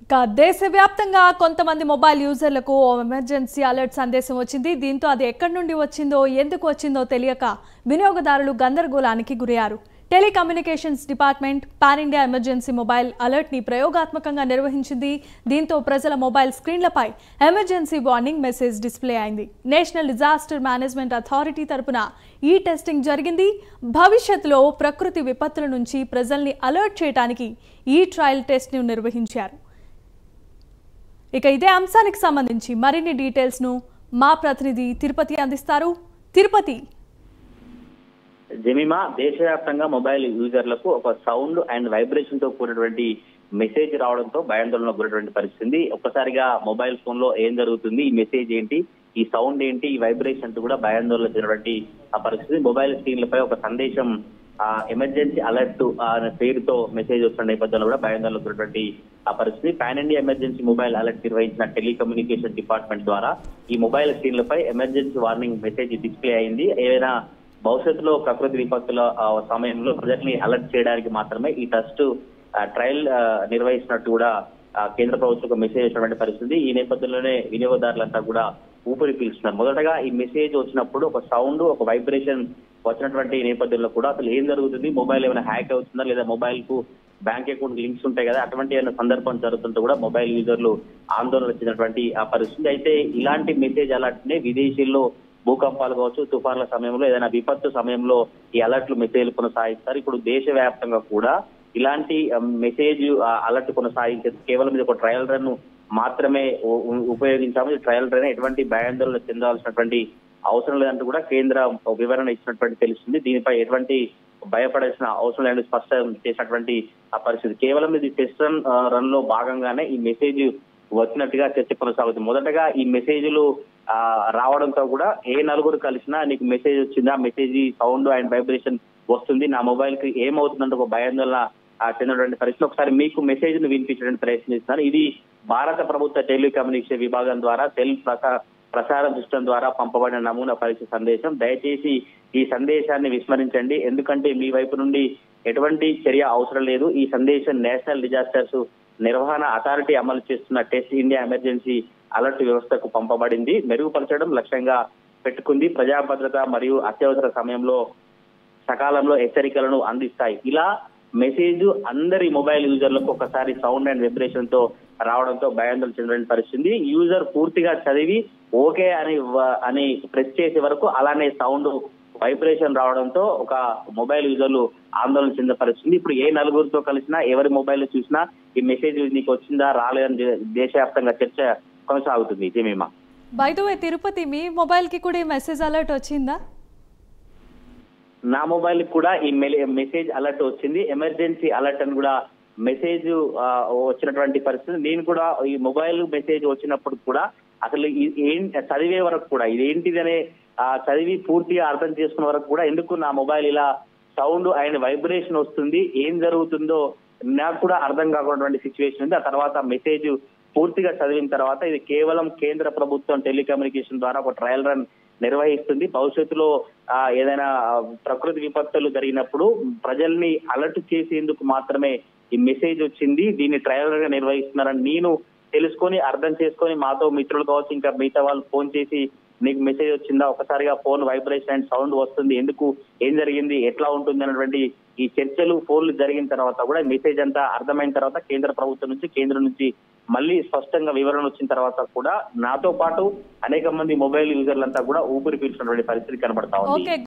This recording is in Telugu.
ఇక దేశవ్యాప్తంగా కొంతమంది మొబైల్ యూజర్లకు ఓ ఎమర్జెన్సీ అలర్ట్ సందేశం వచ్చింది దీంతో అది ఎక్కడి నుండి వచ్చిందో ఎందుకు వచ్చిందో తెలియక వినియోగదారులు గందరగోళానికి గురయ్యారు telecommunications department pan India emergency mobile alert ని ప్రయోగాత్మకంగా నిర్వహించింది దీంతో ప్రజల మొబైల్ స్క్రీన్లపై ఎమర్జెన్సీ వార్నింగ్ మెసేజ్ డిస్ప్లే అయింది నేషనల్ డిజాస్టర్ మేనేజ్మెంట్ అథారిటీ తరపున ఈ టెస్టింగ్ జరిగింది భవిష్యత్తులో ప్రకృతి విపత్తుల నుంచి ప్రజల్ని అలర్ట్ చేయడానికి ఈ ట్రయల్ టెస్ట్ ను నిర్వహించారు ఇక ఇదే అంశానికి సంబంధించి మరిన్ని డీటెయిల్స్ ను మా ప్రతినిధి తిరుపతి అందిస్తారు తిరుపతి జెమిమా దేశవ్యాప్తంగా మొబైల్ యూజర్లకు ఒక సౌండ్ అండ్ వైబ్రేషన్ తో కూడినటువంటి మెసేజ్ రావడంతో భయాందోళన గురైనటువంటి పరిస్థితి ఒక్కసారిగా మొబైల్ ఫోన్ లో ఏం జరుగుతుంది ఈ మెసేజ్ ఏంటి ఈ సౌండ్ ఏంటి ఈ వైబ్రేషన్ అంటూ కూడా భయాందోళన చెందినటువంటి ఆ పరిస్థితి మొబైల్ స్క్రీన్లపై ఒక సందేశం ఆ ఎమర్జెన్సీ అలర్ట్ అనే పేరుతో మెసేజ్ వస్తున్న నేపథ్యంలో కూడా భయాందోళన గురైనటువంటి ఆ పరిస్థితి pan India emergency mobile alert నిర్వహించిన టెలికమ్యూనికేషన్ డిపార్ట్మెంట్ ద్వారా ఈ మొబైల్ స్క్రీన్లపై ఎమర్జెన్సీ వార్నింగ్ మెసేజ్ డిస్ప్లే అయింది ఏదైనా భవిష్యత్తులో ప్రకృతి విపత్తుల ఆ, సమయంలో ప్రజల్ని అలర్ట్ చేయడానికి మాత్రమే ఈ టెస్ట్ ట్రయల్ నిర్వహిస్తున్నట్టు కూడా ఆ, కేంద్ర ప్రభుత్వం ఒక మెసేజ్ వచ్చినటువంటి పరిస్థితి ఈ నేపథ్యంలోనే వినియోగదారులంతా కూడా ఊపిరి పీల్చున్నారు మొదటగా ఈ మెసేజ్ వచ్చినప్పుడు ఒక సౌండ్ ఒక వైబ్రేషన్ వచ్చినటువంటి నేపథ్యంలో కూడా అసలు ఏం జరుగుతుంది మొబైల్ ఏమైనా హ్యాక్ అవుతుందా లేదా మొబైల్ కు బ్యాంక్ అకౌంట్ లింక్స్ ఉంటాయి కదా అటువంటి ఏమైనా సందర్భం జరుగుతుంటే కూడా మొబైల్ యూజర్లు ఆందోళన చెందినటువంటి ఆ పరిస్థితి అయితే ఇలాంటి మెసేజ్ అలర్ట్ నే విదేశీల్లో భూకంపాలు కావచ్చు తుఫాన్ల సమయంలో ఏదైనా విపత్తు సమయంలో ఈ అలర్ట్లు మెసేజ్లు కొనసాగిస్తారు ఇప్పుడు దేశవ్యాప్తంగా కూడా ఇలాంటి మెసేజ్ అలర్ట్ కొనసాగించే కేవలం ఇది ఒక ట్రయల్ రన్ మాత్రమే ఉ- ఉ- ఉపయోగించాము ఈ ట్రయల్ రన్ ఎటువంటి భయాందోళన చెందాల్సినటువంటి అవసరం లేదంటూ కూడా కేంద్ర వివరణ ఇచ్చినటువంటి తెలుస్తుంది దీనిపై ఎటువంటి భయపడాల్సిన అవసరం లేదని స్పష్టం చేసినటువంటి ఆ పరిస్థితి కేవలం ఇది టెస్ట్ రన్ ఆ, రన్ లో భాగంగానే ఈ మెసేజ్ వచ్చినట్టుగా చర్చ కొనసాగుతుంది మొదటగా ఈ మెసేజ్లు ఆ, రావడంతో కూడా ఏ నలుగురు కలిసినా నీకు మెసేజ్ వచ్చిందా మెసేజ్ సౌండ్ అండ్ వైబ్రేషన్ వస్తుంది నా మొబైల్ కి ఏమవుతుందంటే ఒక భయాందోళన ఆ, చెందినటువంటి పరిస్థితి ఒకసారి మీకు మెసేజ్ ను వినిపించడానికి ప్రయత్నిస్తున్నారు ఇది భారత ప్రభుత్వ టెలికమ్యూనికేషన్ విభాగం ద్వారా సెల్ ప్రసా ప్రసార సిస్టమ్ ద్వారా పంపబడిన నమూనా పరీక్ష సందేశం దయచేసి ఈ సందేశాన్ని విస్మరించండి ఎందుకంటే మీ వైపు నుండి ఎటువంటి చర్య అవసరం లేదు ఈ సందేశం నేషనల్ డిజాస్టర్స్ నిర్వహణ అథారిటీ అమలు చేస్తున్న టెస్ట్ ఇండియా ఎమర్జెన్సీ అలర్ట్ వ్యవస్థకు పంపబడింది మెరుగుపరచడం లక్ష్యంగా పెట్టుకుంది ప్రజా భద్రత మరియు అత్యవసర సమయంలో సకాలంలో హెచ్చరికలను అందిస్తాయి ఇలా మెసేజ్ అందరి మొబైల్ యూజర్లకు ఒకసారి సౌండ్ అండ్ వైబ్రేషన్ తో రావడంతో భయాందోళన చెందిన పరిస్థితి యూజర్ పూర్తిగా చదివి ఓకే అని వ- అని ప్రెస్ చేసే వరకు అలానే సౌండ్ వైబ్రేషన్ రావడంతో ఒక మొబైల్ యూజర్లు ఆందోళన చెందిన పరిస్థితి ఇప్పుడు ఏ నలుగురితో కలిసినా ఎవరి మొబైల్ చూసినా ఈ మెసేజ్ నీకు వచ్చిందా రాలేదని దే- దేశవ్యాప్తంగా చర్చ కొనసాగుతుంది Jemima by the way Tirupati మీ మొబైల్ కి కూడా ఈ మెసేజ్ అలర్ట్ వచ్చిందా నా మొబైల్ కూడా ఈ మెలి- మెసేజ్ అలర్ట్ వచ్చింది ఎమర్జెన్సీ అలర్ట్ అని కూడా మెసేజ్ ఆ, వచ్చినటువంటి పరిస్థితి నేను కూడా ఈ మొబైల్ మెసేజ్ వచ్చినప్పుడు కూడా అసలు ఈ- ఏం చదివే వరకు కూడా ఇదేంటిదనే ఆ, చదివి పూర్తిగా అర్థం చేసుకున్న వరకు కూడా ఎందుకు నా మొబైల్ ఇలా సౌండ్ అండ్ వైబ్రేషన్ వస్తుంది ఏం జరుగుతుందో నాకు కూడా అర్థం కాకున్నటువంటి సిచ్యువేషన్ ఉంది ఆ తర్వాత మెసేజ్ పూర్తిగా చదివిన తర్వాత ఇది కేవలం కేంద్ర ప్రభుత్వం టెలికమ్యూనికేషన్ ద్వారా ఒక ట్రయల్ రన్ నిర్వహిస్తుంది భవిష్యత్తులో ఆ, ఏదైనా ఆ, ప్రకృతి విపత్తులు జరిగినప్పుడు ప్రజల్ని అలర్ట్ చేసేందుకు మాత్రమే ఈ మెసేజ్ వచ్చింది దీన్ని ట్రయల్ గా నిర్వహిస్తున్నారని నేను తెలుసుకొని అర్థం చేసుకొని మాతో మిత్రులు కావచ్చు ఇంకా మిగతా వాళ్ళు ఫోన్ చేసి నీకు మెసేజ్ వచ్చిందా ఒకసారిగా ఫోన్ వైబ్రేషన్ అండ్ సౌండ్ వస్తుంది ఎందుకు ఏం జరిగింది ఎట్లా ఉంటుంది అన్నటువంటి ఈ చర్చలు ఫోన్లు జరిగిన తర్వాత కూడా మెసేజ్ అంతా అర్థమైన తర్వాత కేంద్ర ప్రభుత్వం నుంచి కేంద్రం నుంచి మళ్ళీ స్పష్టంగా వివరణ వచ్చిన తర్వాత కూడా నాతో పాటు అనేక మంది మొబైల్ యూజర్లంతా కూడా ఊపిరి పీల్చినటువంటి పరిస్థితి కనబడతా ఉంది ఓకే